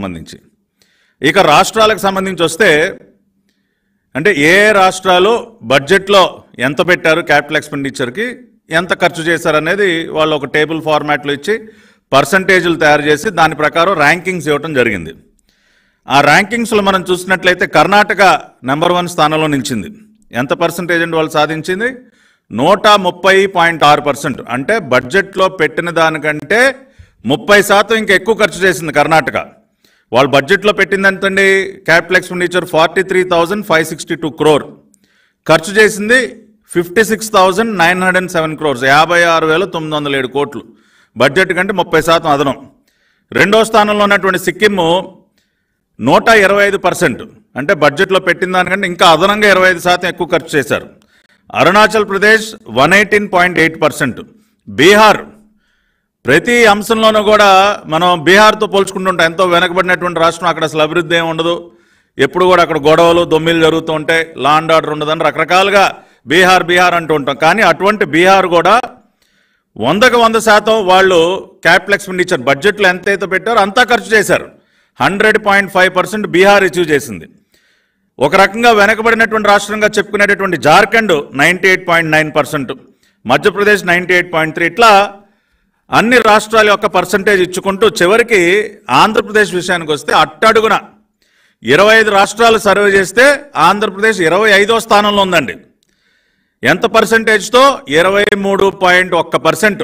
సంబంధించి ఇక రాష్ట్రాలకు సంబంధించి వస్తే అంటే ఏ రాష్ట్రాలు బడ్జెట్లో ఎంత పెట్టారు క్యాపిటల్ ఎక్స్పెండిచర్కి ఎంత ఖర్చు చేశారు అనేది వాళ్ళు ఒక టేబుల్ ఫార్మాట్లో ఇచ్చి పర్సంటేజ్లు తయారు చేసి దాని ప్రకారం ర్యాంకింగ్స్ ఇవ్వటం జరిగింది ఆ ర్యాంకింగ్స్లో మనం చూసినట్లయితే కర్ణాటక నెంబర్ వన్ స్థానంలో నిలిచింది ఎంత పర్సంటేజ్ అండి వాళ్ళు సాధించింది నూట ముప్పై పాయింట్ ఆరు పర్సెంట్ అంటే బడ్జెట్లో పెట్టిన దానికంటే ముప్పై శాతం ఇంకా ఎక్కువ ఖర్చు చేసింది కర్ణాటక వాళ్ళు బడ్జెట్లో పెట్టింది ఎంతండి capital expenditure forty three thousand five sixty two crore ఖర్చు చేసింది fifty six thousand nine hundred and seven crores యాభై ఆరు వేల తొమ్మిది వందల ఏడు కోట్లు బడ్జెట్ కంటే ముప్పై శాతం అదనం రెండో స్థానంలో ఉన్నటువంటి సిక్కిము నూట ఇరవై ఐదు పర్సెంట్ అంటే బడ్జెట్లో పెట్టిన దానికంటే ఇంకా అదనంగా ఇరవై ఐదు శాతం ఎక్కువ ఖర్చు చేశారు Arunachal Pradesh one eighteen point eight percent Bihar ప్రతి అంశంలోనూ కూడా మనం బీహార్తో పోల్చుకుంటుంటాం ఎంతో వెనకబడినటువంటి రాష్ట్రం అక్కడ అసలు అభివృద్ధి ఏమి ఉండదు ఎప్పుడు కూడా అక్కడ గొడవలు దొమ్మిలు జరుగుతూ ఉంటాయి లా అండ్ ఆర్డర్ ఉండదని రకరకాలుగా బీహార్ బీహార్ అంటూ ఉంటాం కానీ అటువంటి బీహార్ కూడా వందకు వంద శాతం వాళ్ళు క్యాపిటల్ ఎక్స్పెండిచర్ బడ్జెట్లో ఎంతైతే పెట్టారో అంతా ఖర్చు చేశారు hundred point five percent Bihar achieve చేసింది ఒక రకంగా వెనకబడినటువంటి రాష్ట్రంగా చెప్పుకునేటటువంటి Jharkhand ninety eight point nine percent Madhya Pradesh ninety eight point three ఇట్లా అన్ని రాష్ట్రాల యొక్క పర్సంటేజ్ ఇచ్చుకుంటూ చివరికి ఆంధ్రప్రదేశ్ విషయానికి వస్తే అట్టడుగున ఇరవై ఐదు రాష్ట్రాలు సర్వే చేస్తే ఆంధ్రప్రదేశ్ ఇరవై ఐదో స్థానంలో ఉందండి ఎంత పర్సంటేజ్తో ఇరవై మూడు పాయింట్ ఒక్క పర్సెంట్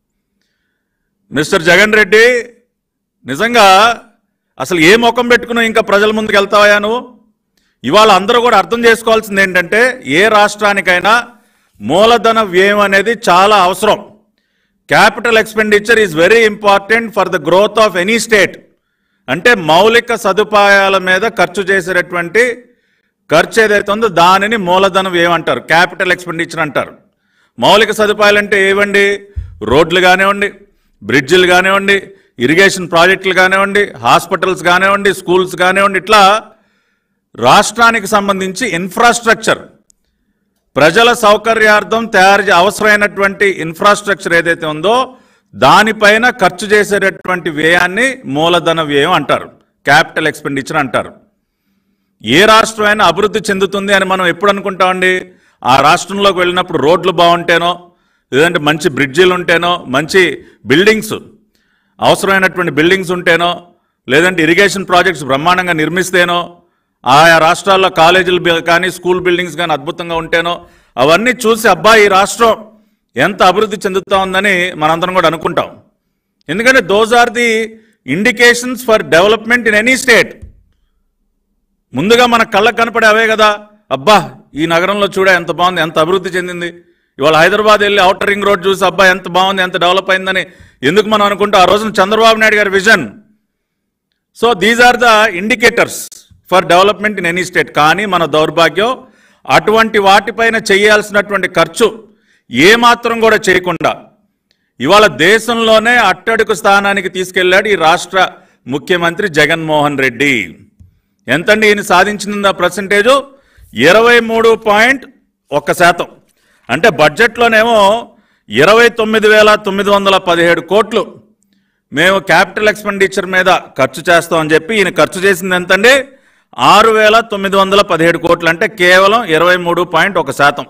మిస్టర్ జగన్ రెడ్డి నిజంగా అసలు ఏ ముఖం పెట్టుకుని ఇంకా ప్రజల ముందుకు వెళ్తావా నువ్వు ఇవాళ అందరూ కూడా అర్థం చేసుకోవాల్సింది ఏంటంటే ఏ రాష్ట్రానికైనా మూలధన వ్యయం అనేది చాలా అవసరం capital expenditure is very important for the growth of any state అంటే మౌలిక సదుపాయాల మీద ఖర్చు చేసేటటువంటి ఖర్చు ఏదైతే ఉందో దానిని మూలధన వ్యయం అంటారు క్యాపిటల్ ఎక్స్పెండిచర్ అంటారు మౌలిక సదుపాయాలు అంటే ఏవండి రోడ్లు కానివ్వండి బ్రిడ్జిలు కానివ్వండి ఇరిగేషన్ ప్రాజెక్టులు కానివ్వండి హాస్పిటల్స్ కానివ్వండి స్కూల్స్ కానివ్వండి ఇట్లా రాష్ట్రానికి సంబంధించి ఇన్ఫ్రాస్ట్రక్చర్ ప్రజల సౌకర్యార్థం తయారు చే- అవసరమైనటువంటి ఇన్ఫ్రాస్ట్రక్చర్ ఏదైతే ఉందో దానిపైన ఖర్చు చేసేటటువంటి వ్యయాన్ని మూలధన వ్యయం అంటారు క్యాపిటల్ ఎక్స్పెండిచర్ అంటారు ఏ రాష్ట్రమైనా అభివృద్ధి చెందుతుంది అని మనం ఎప్పుడు అనుకుంటామండి ఆ రాష్ట్రంలోకి వెళ్ళినప్పుడు రోడ్లు బాగుంటేనో లేదంటే మంచి బ్రిడ్జిలు ఉంటేనో మంచి బిల్డింగ్స్ అవసరమైనటువంటి బిల్డింగ్స్ ఉంటేనో లేదంటే ఇరిగేషన్ ప్రాజెక్ట్స్ బ్రహ్మాండంగా నిర్మిస్తేనో ఆయా రాష్ట్రాల్లో కాలేజీలు బి- కానీ స్కూల్ బిల్డింగ్స్ కానీ అద్భుతంగా ఉంటేనో అవన్నీ చూసి అబ్బా ఈ రాష్ట్రం ఎంత అభివృద్ధి చెందుతా ఉందని మనందరం కూడా అనుకుంటాం ఎందుకంటే those are the indications for development in any state ముందుగా మన కళ్ళకు కనపడే అవే కదా అబ్బా ఈ నగరంలో చూడ ఎంత బాగుంది ఎంత అభివృద్ధి చెందింది ఇవాళ హైదరాబాద్ వెళ్ళి అవుటర్ రింగ్ రోడ్ చూసి అబ్బా ఎంత బాగుంది ఎంత డెవలప్ అయిందని ఎందుకు మనం అనుకుంటాం ఆ రోజున చంద్రబాబు నాయుడు గారి vision so these are the indicators for development in any state కానీ మన దౌర్భాగ్యం అటువంటి వాటిపైన చేయాల్సినటువంటి ఖర్చు ఏమాత్రం కూడా చేయకుండా ఇవాళ దేశంలోనే అట్టడుగు స్థానానికి తీసుకెళ్లాడు ఈ రాష్ట్ర ముఖ్యమంత్రి జగన్మోహన్ రెడ్డి ఎంతండి ఈయన సాధించిన పర్సంటేజు ఇరవై మూడు పాయింట్ ఒక్క శాతం అంటే బడ్జెట్లోనేమో ఇరవై తొమ్మిది వేల తొమ్మిది వందల పదిహేడు కోట్లు మేము క్యాపిటల్ ఎక్స్పెండిచర్ మీద ఖర్చు చేస్తామని చెప్పి ఈయన ఖర్చు చేసింది ఎంతండి ఆరు వేల తొమ్మిది వందల పదిహేడు కోట్లు అంటే కేవలం ఇరవై మూడు పాయింట్ ఒక శాతం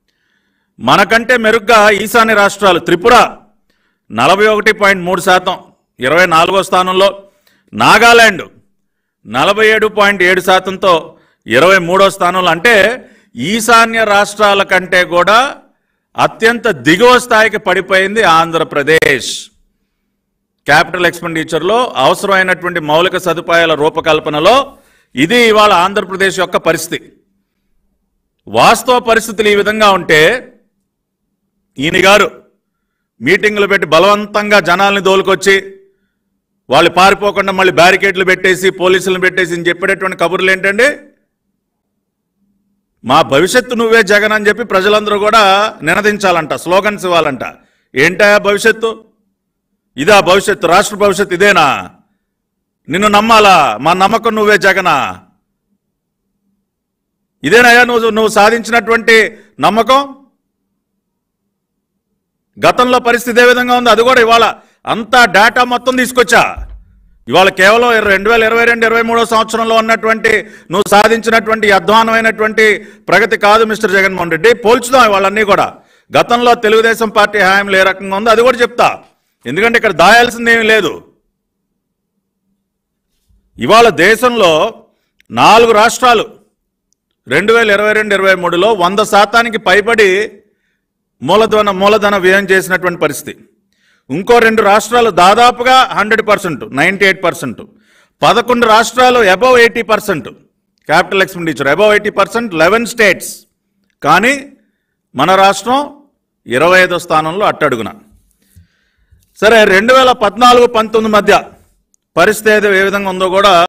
మనకంటే మెరుగ్గా ఈశాన్య రాష్ట్రాలు త్రిపుర నలభై ఒకటి పాయింట్ మూడు శాతం ఇరవై నాలుగో స్థానంలో నాగాలాండ్ నలభై ఏడు పాయింట్ ఏడు శాతంతో ఇరవై మూడో స్థానంలో అంటే ఈశాన్య రాష్ట్రాల కంటే కూడా అత్యంత దిగువ స్థాయికి పడిపోయింది ఆంధ్రప్రదేశ్ క్యాపిటల్ ఎక్స్పెండిచర్లో అవసరమైనటువంటి మౌలిక సదుపాయాల రూపకల్పనలో ఇది ఇవాళ ఆంధ్రప్రదేశ్ యొక్క పరిస్థితి వాస్తవ పరిస్థితులు ఈ విధంగా ఉంటే ఈయన గారు మీటింగులు పెట్టి బలవంతంగా జనాల్ని దోలుకొచ్చి వాళ్ళు పారిపోకుండా మళ్ళీ బ్యారికేడ్లు పెట్టేసి పోలీసులను పెట్టేసి ఈయన చెప్పేటటువంటి కబుర్లు ఏంటండి మా భవిష్యత్తు నువ్వే జగన్ అని చెప్పి ప్రజలందరూ కూడా నినదించాలంట స్లోగన్స్ ఇవ్వాలంట ఏంటా భవిష్యత్తు ఇదా భవిష్యత్తు రాష్ట్ర భవిష్యత్తు ఇదేనా నిన్ను నమ్మాలా మా నమ్మకం నువ్వే జగనా ఇదేనయ్యా నువ్వు నువ్వు సాధించినటువంటి నమ్మకం గతంలో పరిస్థితి ఏ విధంగా ఉంది అది కూడా ఇవాళ అంతా డేటా మొత్తం తీసుకొచ్చా ఇవాళ కేవలం రెండు వేల ఇరవై రెండు ఇరవై మూడో సంవత్సరంలో ఉన్నటువంటి నువ్వు సాధించినటువంటి ఈ అధ్వానమైనటువంటి ప్రగతి కాదు మిస్టర్ జగన్మోహన్ రెడ్డి పోల్చుదాం వాళ్ళన్నీ కూడా గతంలో తెలుగుదేశం పార్టీ హామీలు ఏ రకంగా ఉందో అది కూడా చెప్తా ఎందుకంటే ఇక్కడ దాయాల్సింది ఏమీ లేదు ఇవాళ దేశంలో నాలుగు రాష్ట్రాలు రెండు వేల ఇరవై రెండు ఇరవై మూడులో వంద శాతానికి పైబడి మూలధన మూలధన వ్యయం చేసినటువంటి పరిస్థితి ఇంకో రెండు రాష్ట్రాలు దాదాపుగా hundred percent ninety eight percent పదకొండు రాష్ట్రాలు above eighty percent capital expenditure above eighty percent eleven states కానీ మన రాష్ట్రం ఇరవై ఐదో స్థానంలో అట్టడుగున సరే రెండు వేల పద్నాలుగు పంతొమ్మిది మధ్య పరిస్థితి ఏదో ఏ విధంగా ఉందో కూడా